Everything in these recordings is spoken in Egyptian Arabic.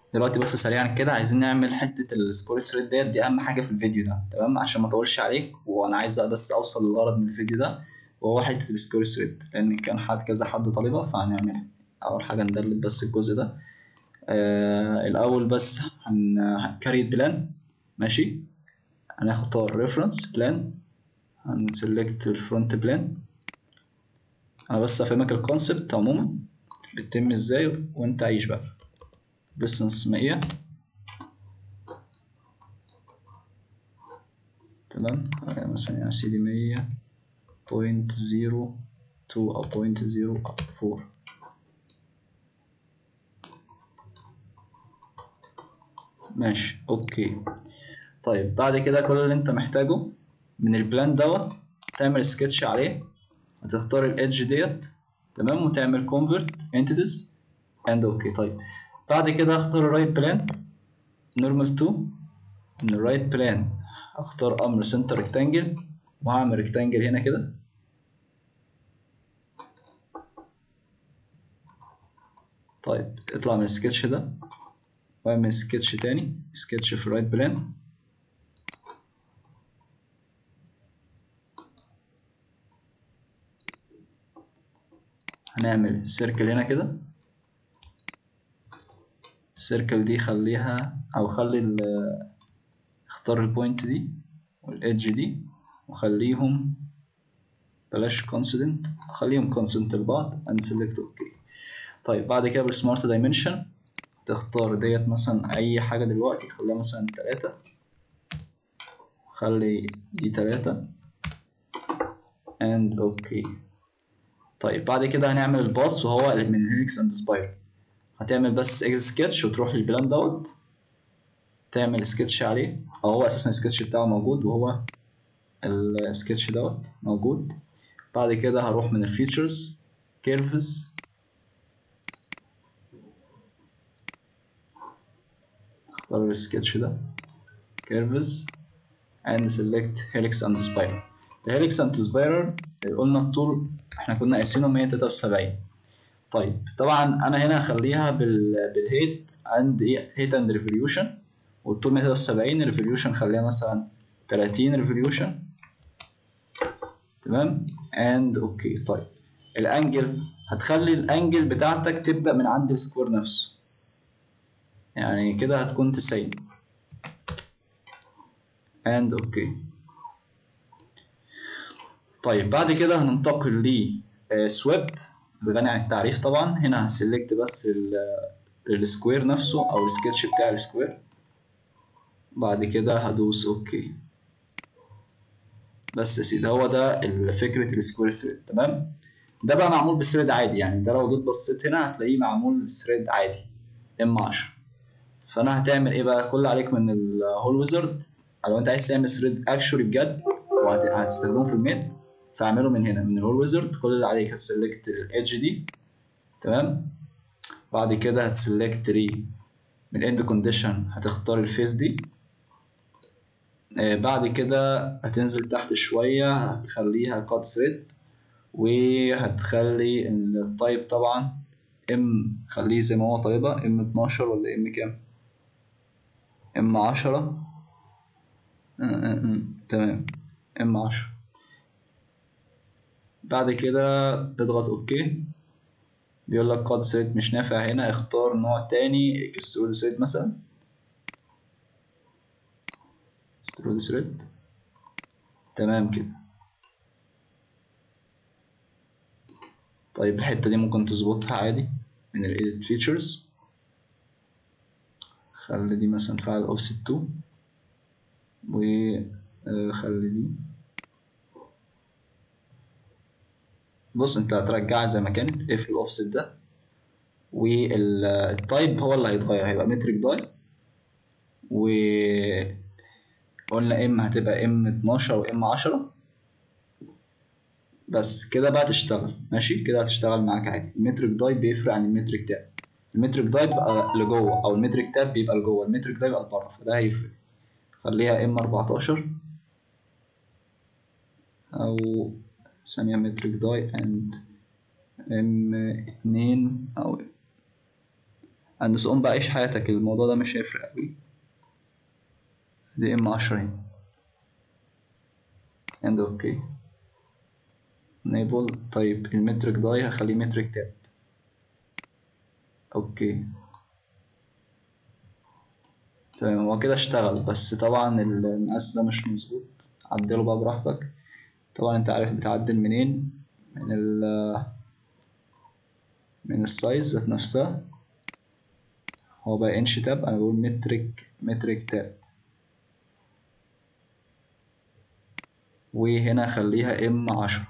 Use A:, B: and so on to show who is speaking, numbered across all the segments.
A: دلوقتي بس سريعا كده عايزين نعمل حته السكور ثريد ديت دي اهم حاجه في الفيديو ده تمام عشان ما اطولش عليك وانا عايز بس اوصل للغرض من الفيديو ده وهو حته السكور ثريد لان كان حد كذا حد طالبها فهنعملها اول حاجه ندرب بس الجزء ده آه الاول بس هن هنكريت بلان ماشي هنختار ريفرنس بلان هنسلكت الفرونت بلان انا بس افهمك الكونسبت عموما بتتم ازاي وانت عايش بقى distance 100 تمام يعني مثلا يا سيدي 100 بوينت زيرو تو أو بوينت زيرو فور ماشي اوكي طيب بعد كده كل اللي انت محتاجه من البلان دوت تعمل سكتش عليه هتختار الايدج ديت تمام وتعمل convert entities and اوكي طيب بعد كده اختار الرايت بلان normal to من الرايت بلان اختار امر center rectangle وهعمل rectangle هنا كده طيب اطلع من السكتش ده واعمل سكتش تاني سكتش في الرايت بلان هنعمل سيركل هنا كده السيركل دي خليها او خلي ال اختار البوينت دي والايدج دي وخليهم بلاش كونسيدنت خليهم كونسيدنت لبعض and select اوكي طيب بعد كده بالسمارت دايمنشن تختار ديت مثلا اي حاجة دلوقتي خليها مثلا تلاتة خلي دي تلاتة and اوكي طيب بعد كده هنعمل الباص وهو من هيليكس اند سبايرال هتعمل بس اكس سكتش وتروح للبلان دوت تعمل سكتش عليه او هو اساسا السكتش بتاعه موجود وهو السكتش دوت موجود بعد كده هروح من الفيتشرز كيرفز اختار السكتش ده كيرفز and select helix and spiral الهيليكس اند سبايرال قلنا الطول احنا كنا قايسينه 173 طيب طبعا انا هنا هخليها بال بالهيت اند ايه هيت اند ريفوليوشن والطول 173 الريفوليوشن خليها مثلا 30 ريفوليوشن تمام اند اوكي طيب الانجل هتخلي الانجل بتاعتك تبدا من عند السكوير نفسه يعني كده هتكون 90 اند اوكي طيب بعد كده هننتقل ل سويبت بغني عن التعريف طبعا هنا هسلكت بس السكوير نفسه او السكتش بتاع السكوير بعد كده هدوس اوكي بس يا سيدي هو ده فكرة السكوير ثريد تمام ده بقى معمول بثريد عادي يعني ده لو جيت بصيت هنا هتلاقيه معمول ثريد عادي ام 10 فانا هتعمل ايه بقى كل عليك من الهول ويزرد لو انت عايز تعمل ثريد اكشولي بجد وهتستخدمه في الميد فاعمله من هنا من الهول ويزرد كل اللي عليك هتسلكت الايدج دي تمام بعد كده هتسلكت ري من الاند كونديشن هتختار الفيس دي آه بعد كده هتنزل تحت شوية هتخليها قد ثريد وهتخلي التايب طبعا ام خليه زي ما هو طيبة ام 12 ولا ام كام ام 10 تمام ام 10 بعد كده بضغط اوكي بيقول لك قاد ثريد مش نافع هنا اختار نوع تاني اكسترود ثريد مثلا اكسترود ثريد تمام كده طيب الحتة دي ممكن تظبطها عادي من ال edit features خلي دي مثلا فعل offset 2 وخلي دي بص انت هترجعها زي ما كانت اف الاوفست ده والتايب هو اللي هيتغير هيبقى متريك داي و قلنا ام هتبقى ام 12 وام 10 بس كده بقى تشتغل ماشي كده هتشتغل معاك عادي المتريك داي بيفرق عن المتريك تاب المتريك داي بيبقى لجوه او المتريك تاب بيبقى لجوه المتريك داي بيبقى لبره فده هيفرق خليها ام 14 او ثانية متريك داي اند ام اتنين او هندس اون بقى عيش حياتك الموضوع ده مش هيفرق قوي دي ام عشرة اهي اند اوكي enable طيب المترك داي هخليه مترك تاب اوكي تمام هو كده اشتغل بس طبعا المقاس ده مش مظبوط عدله بقى براحتك طبعا انت عارف بتعدل منين من ال من السايز ذات نفسها هو بقى انش تاب انا بقول مترك مترك تاب وهنا خليها ام عشرة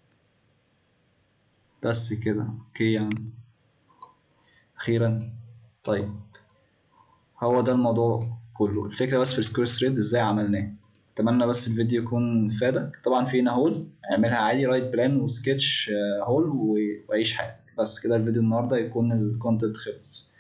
A: بس كده اوكي يا عم اخيرا طيب هو ده الموضوع كله الفكرة بس في السكوير ثريد ازاي عملناه اتمنى بس الفيديو يكون فادك طبعا في هنا هول اعملها عادي رايت بلان وسكتش هول وعيش حياتك بس كده الفيديو النهارده يكون الكونتنت خلص